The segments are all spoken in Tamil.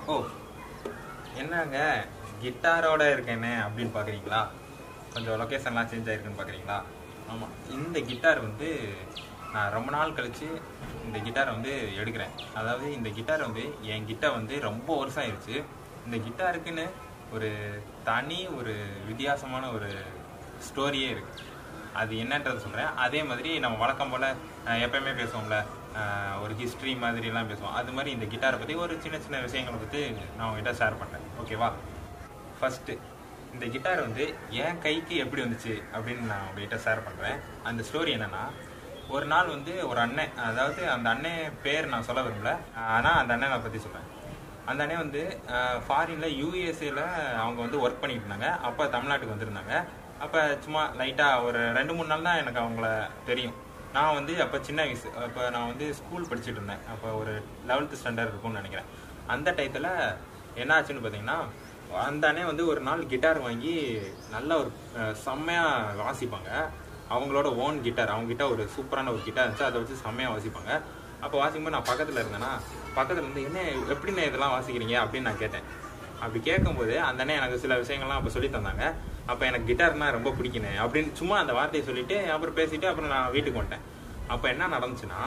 ஓ என்னங்க கிட்டாரோட இருக்கேனே அப்படின்னு பார்க்குறீங்களா கொஞ்சம் லொக்கேஷன்லாம் சேஞ்ச் ஆயிருக்குன்னு பார்க்குறீங்களா ஆமாம் இந்த கிட்டார் வந்து நான் ரொம்ப நாள் கழித்து இந்த கிட்டாரை வந்து எடுக்கிறேன் அதாவது இந்த கிட்டார் வந்து என் கிட்ட வந்து ரொம்ப வருஷம் ஆயிடுச்சு இந்த கிட்டாருக்குன்னு ஒரு தனி ஒரு வித்தியாசமான ஒரு ஸ்டோரியே இருக்குது அது என்னன்றது சொல்கிறேன் அதே மாதிரி நம்ம வழக்கம் போல் எப்பயுமே பேசுவோம்ல அஹ், ஒரு ஹிஸ்ட்ரி மாதிரிலாம் பேசுவோம் அது மாதிரி இந்த கிட்டாரை பற்றி ஒரு சின்ன சின்ன விஷயங்களை பற்றி நான் உங்ககிட்ட ஷேர் பண்ணுறேன் ஓகேவா ஃபஸ்ட்டு இந்த கிட்டார் வந்து என் கைக்கு எப்படி வந்துச்சு அப்படின்னு நான் உங்ககிட்ட ஷேர் பண்ணுறேன் அந்த ஸ்டோரி என்னன்னா ஒரு நாள் வந்து ஒரு அண்ணன் அதாவது அந்த அண்ணன் பேர் நான் சொல்ல விரும்பல ஆனால் அந்த அண்ணனை பற்றி சொல்கிறேன் அந்த அண்ணன் வந்து ஃபாரினில் யூஎஸ்ஏல அவங்க வந்து ஒர்க் பண்ணிட்டு இருந்தாங்க அப்போ தமிழ்நாட்டுக்கு வந்திருந்தாங்க அப்போ சும்மா லைட்டாக ஒரு ரெண்டு மூணு நாள் தான் எனக்கு அவங்கள தெரியும் நான் வந்து அப்போ சின்ன வயசு அப்போ நான் வந்து ஸ்கூல் படிச்சுட்டு இருந்தேன் அப்போ ஒரு லெவல்த்து ஸ்டாண்டர்ட் இருக்கும்னு நினைக்கிறேன் அந்த டயத்தில் என்ன ஆச்சுன்னு பார்த்தீங்கன்னா அந்த அண்ணே வந்து ஒரு நாள் கிட்டார் வாங்கி நல்ல ஒரு அஹ், செம்மையா வாசிப்பாங்க அவங்களோட ஓன் கிட்டார் அவங்க கிட்ட ஒரு சூப்பரான ஒரு கிட்டார் இருந்துச்சு அதை வச்சு செம்மையா வாசிப்பாங்க அப்போ வாசிக்கும்போது நான் பக்கத்தில் இருந்தேன்னா பக்கத்தில் இருந்து என்ன எப்படிண்ணே இதெல்லாம் வாசிக்கிறீங்க அப்படின்னு நான் கேட்டேன் அப்படி கேட்கும்போது அந்த அண்ணன் எனக்கு சில விஷயங்கள்லாம் அப்போ சொல்லி தந்தாங்க அப்போ எனக்கு கிட்டார்னா ரொம்ப பிடிக்குனே அப்படின்னு சும்மா அந்த வார்த்தையை சொல்லிட்டு அப்புறம் பேசிட்டு அப்புறம் நான் வீட்டுக்கு வந்துட்டேன் அப்போ என்ன நடந்துச்சுன்னா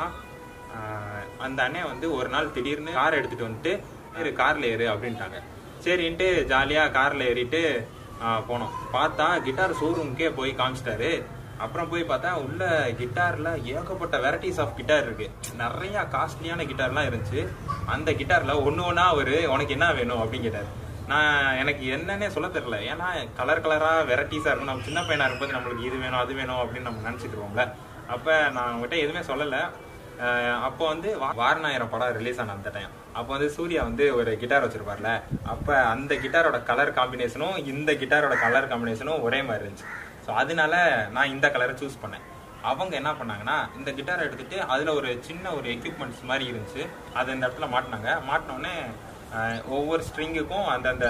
ஆஹ், அந்த அண்ணன் வந்து ஒரு நாள் திடீர்னு கார் எடுத்துட்டு வந்துட்டு ஏறு கார்ல ஏறு அப்படின்ட்டாங்க சரின்ட்டு ஜாலியாக கார்ல ஏறிட்டு ஆஹ், போனோம் பார்த்தா கிட்டார் ஷோரூமுக்கே போய் காமிச்சிட்டாரு அப்புறம் போய் பார்த்தா உள்ள கிட்டார்ல ஏகப்பட்ட வெரைட்டிஸ் ஆஃப் கிட்டார் இருக்கு நிறைய காஸ்ட்லியான கிட்டார்லாம் இருந்துச்சு அந்த கிட்டார்ல ஒன்று ஒன்றா அவரு உனக்கு என்ன வேணும் அப்படின்னு கேட்டார் நான் எனக்கு என்னன்னே சொல்ல தெரியல ஏன்னா கலர் கலரா வெரைட்டிஸா இருக்கும் நம்ம சின்ன பையனா இருக்கும்போது நம்மளுக்கு இது வேணும் அது வேணும் அப்படின்னு நம்ம நினைச்சிட்டு இருப்போம்ல அப்ப நான் உங்ககிட்ட எதுவுமே சொல்லல அஹ் அப்போ வந்து வா- வாரணாயிரம் படம் ரிலீஸ் ஆன அந்த டைம் அப்போ வந்து சூர்யா வந்து ஒரு கிட்டார் வச்சிருப்பார்ல அப்ப அந்த கிட்டாரோட கலர் காம்பினேஷனும் இந்த கிட்டாரோட கலர் காம்பினேஷனும் ஒரே மாதிரி இருந்துச்சு ஸோ அதனால நான் இந்த கலரை சூஸ் பண்ணேன் அவங்க என்ன பண்ணாங்கன்னா இந்த கிட்டாரை எடுத்துட்டு அதுல ஒரு சின்ன ஒரு எக்யூப்மெண்ட்ஸ் மாதிரி இருந்துச்சு அது இந்த இடத்துல மாட்டினாங்க மாட்டின உடனே ஆஹ் ஒவ்வொரு ஸ்ட்ரிங்குக்கும் அந்தந்த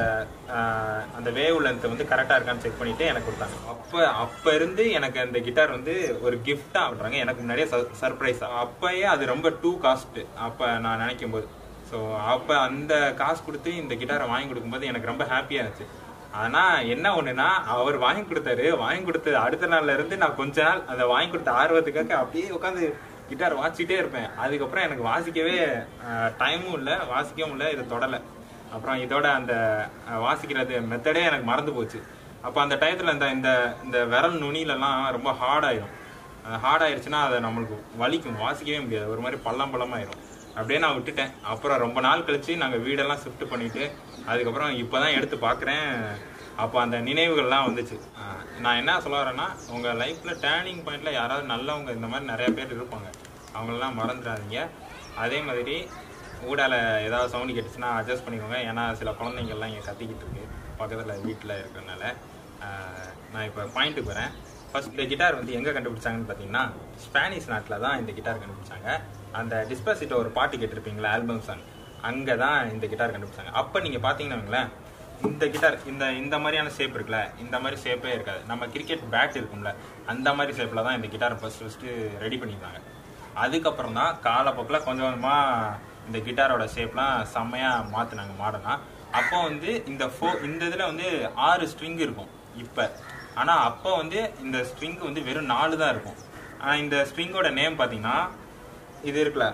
ஆஹ் அந்த வேவ் லென்த் வந்து கரெக்டாக இருக்கான்னு செக் பண்ணிட்டு எனக்கு கொடுத்தாங்க அப்போ அப்போ இருந்து எனக்கு அந்த கிட்டார் வந்து ஒரு கிஃப்டாக விட்றாங்க எனக்கு முன்னாடியே சர்ப்ரைஸ் அப்பயே அது ரொம்ப டூ காஸ்ட் அப்போ நான் நினைக்கும் போது ஸோ அப்போ அந்த காசு கொடுத்து இந்த கிட்டாரை வாங்கி கொடுக்கும்போது எனக்கு ரொம்ப ஹாப்பியாக இருந்துச்சு ஆனா என்ன ஒண்ணுன்னா அவர் வாங்கி கொடுத்தாரு வாங்கி கொடுத்த அடுத்த நாள்ல இருந்து நான் கொஞ்ச நாள் அந்த வாங்கி கொடுத்த ஆர்வத்துக்காக அப்படியே உட்காந்து கிட்டார் வாசிக்கிட்டே இருப்பேன் அதுக்கப்புறம் எனக்கு வாசிக்கவே டைமும் இல்லை வாசிக்கவும் இல்லை இதை தொடலை அப்புறம் இதோட அந்த அஹ், வாசிக்கிறது மெத்தடே எனக்கு மறந்து போச்சு அப்போ அந்த டயத்தில் இந்த இந்த இந்த விரல் நுனியிலலாம் ரொம்ப ஹார்ட் ஆயிரும் ஹார்ட் ஆயிருச்சுன்னா அதை நம்மளுக்கு வலிக்கும் வாசிக்கவே முடியாது ஒரு மாதிரி பள்ளம் பள்ளமாயிரும் அப்படியே நான் விட்டுட்டேன் அப்புறம் ரொம்ப நாள் கழிச்சு நாங்கள் வீடெல்லாம் ஷிஃப்ட் பண்ணிட்டு அதுக்கப்புறம் இப்போ தான் எடுத்து பார்க்குறேன் அப்போ அந்த நினைவுகள்லாம் வந்துச்சு ஆஹ் நான் என்ன சொல்ல வரேன்னா உங்கள் லைஃப்பில் டேர்னிங் பாயிண்டில் யாராவது நல்லவங்க இந்த மாதிரி நிறைய பேர் இருப்பாங்க அவங்களெல்லாம் மறந்துடாதீங்க அதே மாதிரி ஊடால ஏதாவது சவுண்டு கேட்டுச்சுன்னா அட்ஜஸ்ட் பண்ணிக்கோங்க ஏன்னா சில குழந்தைங்கள்லாம் இங்கே கத்திக்கிட்டு இருக்கு பக்கத்தில் வீட்டில் இருக்கிறனால ஆஹ் நான் இப்போ பாயிண்ட்டுக்கு வரேன் ஃபர்ஸ்ட் இந்த கிட்டார் வந்து எங்கே கண்டுபிடிச்சாங்கன்னு பார்த்தீங்கன்னா ஸ்பானிஷ் நாட்டில் தான் இந்த கிட்டார் கண்டுபிடிச்சாங்க அந்த டிஸ்பசிட்ட ஒரு பாட்டு கேட்டிருப்பீங்களா ஆல்பம் சாங் அங்கே தான் இந்த கிட்டார் கண்டுபிடிச்சாங்க அப்போ நீங்கள் பார்த்தீங்கன்னா வைங்களேன், இந்த கிட்டார் இந்த இந்த மாதிரியான ஷேப் இருக்குல்ல இந்த மாதிரி ஷேப்பே இருக்காது நம்ம கிரிக்கெட் பேட் இருக்கும்ல அந்த மாதிரி ஷேப்பில் தான் இந்த கிட்டார் ஃபர்ஸ்ட் ஃபர்ஸ்ட்டு ரெடி பண்ணியிருந்தாங்க அதுக்கப்புறம் தான் காலப்போக்கில் கொஞ்சம் கொஞ்சமாக இந்த கிட்டாரோட ஷேப்லாம் செம்மையாக மாற்றினாங்க மாடர்னா அப்போ வந்து இந்த ஃபோ இந்த இதில் வந்து ஆறு ஸ்ட்ரிங் இருக்கும் இப்போ ஆனால் அப்போ வந்து இந்த ஸ்ட்ரிங் வந்து வெறும் நாலு தான் இருக்கும் ஆனால் இந்த ஸ்ட்ரிங்கோட நேம் பார்த்தீங்கன்னா இது இருக்குல்ல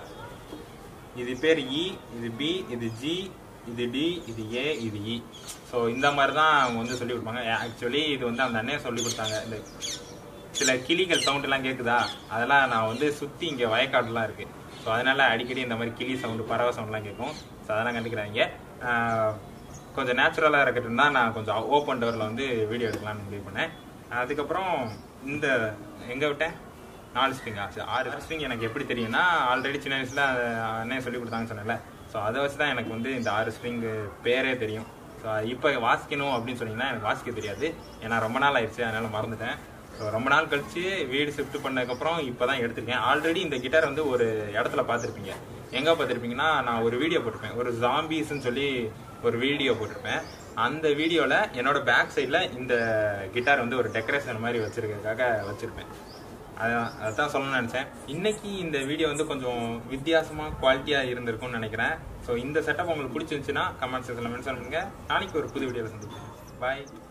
இது பேர் இ இது பி இது ஜி இது டி இது ஏ இது இ ஸோ இந்த மாதிரி தான் அவங்க வந்து சொல்லி கொடுப்பாங்க ஆக்சுவலி இது வந்து அந்த அண்ணன் சொல்லி கொடுத்தாங்க இந்த சில கிளிகள் சவுண்ட் எல்லாம் கேட்குதா அதெல்லாம் நான் வந்து சுற்றி இங்கே வயக்காடுலாம் இருக்கு ஸோ அதனால அடிக்கடி இந்த மாதிரி கிளி சவுண்டு பறவை சவுண்ட்லாம் கேட்கும் ஸோ அதெல்லாம் கண்டுக்கிறாங்க ஆஹ் கொஞ்சம் நேச்சுரலாக இருக்கட்டும் தான் நான் கொஞ்சம் ஓப்பன் டோரில் வந்து வீடியோ எடுக்கலாம்னு முடிவு பண்ணேன் அதுக்கப்புறம் இந்த எங்கே விட்டேன் நாலு ஸ்ட்ரிங் ஆச்சு ஆறு ஸ்ட்ரிங் எனக்கு எப்படி தெரியும்னா ஆல்ரெடி சின்ன வயசுல அண்ணன் சொல்லி கொடுத்தாங்கன்னு சொன்னேன்ல ஸோ அதை வச்சு தான் எனக்கு வந்து இந்த ஆறு ஸ்ட்ரிங் பேரே தெரியும் ஸோ இப்போ வாசிக்கணும் அப்படின்னு சொன்னீங்கன்னா எனக்கு வாசிக்க தெரியாது ஏன்னா ரொம்ப நாள் ஆயிடுச்சு அதனால மறந்துட்டேன் ஸோ ரொம்ப நாள் கழிச்சு வீடு ஷிஃப்ட் பண்ணதுக்கப்புறம் இப்போ தான் எடுத்திருக்கேன் ஆல்ரெடி இந்த கிட்டார் வந்து ஒரு இடத்துல பார்த்துருப்பீங்க எங்கே பார்த்துருப்பீங்கன்னா நான் ஒரு வீடியோ போட்டிருப்பேன் ஒரு ஜாம்பீஸ்ன்னு சொல்லி ஒரு வீடியோ போட்டிருப்பேன் அந்த வீடியோவில் என்னோட பேக் சைடில் இந்த கிட்டார் வந்து ஒரு டெக்கரேஷன் மாதிரி வச்சிருக்கிறதுக்காக வச்சிருப்பேன் அதான் அதான் சொல்லணும்னு நினச்சேன் இன்னைக்கு இந்த வீடியோ வந்து கொஞ்சம் வித்தியாசமாக குவாலிட்டியாக இருந்திருக்கும்னு நினைக்கிறேன் ஸோ இந்த செட்டப் உங்களுக்கு பிடிச்சிருந்துச்சுன்னா கமெண்ட் செக்ஷனில் மென்ஷன் பண்ணுங்க நாளைக்கு ஒரு புது வீடியோவில் சந்திப்போம் பாய்